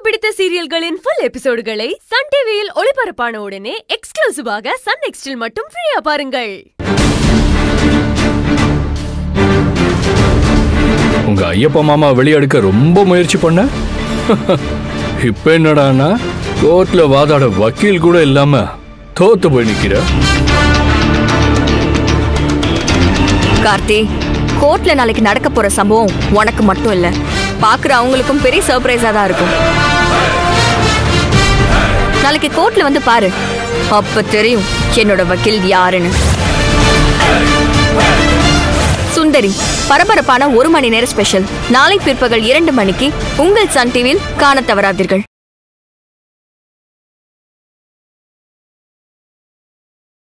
பிடித்த சீரியல்களின் full எபிசோடுகளை Sun டிவியில் ஒளிபரப்பான உடனே எக்ஸ்க்ளூசிவாக சன் நெக்ஸ்டில் மட்டும் ஃப்ரீயா பாருங்கள் உங்க ஐயப்ப மாமா வெளியெடுக்க ரொம்ப முயற்சி பண்ண இப்ப என்னடான்னா கோர்ட்ல வாதாட வக்கீல் கூட இல்லாம தோத்து போய் நிக்கிற கார்த்தி கோர்ட்ல நாளைக்கு நடக்க போற சம்பவம் உனக்கு மட்டும் இல்ல பாக்குற அவங்களுக்கும் பெரிய சர்ப்ரைஸா தான் இருக்கும் நாளைக்கு கோர்ட்ல வந்து பாரு அப்ப தெரியும் என்னோட வக்கீல் யாருன்னு சுந்தரி பரபரப்பான ஒரு மணி நேர ஸ்பெஷல் நாளை பிற்பகல் இரண்டு மணிக்கு உங்கள் சன் டிவியில் காணத் தவறாதீர்கள்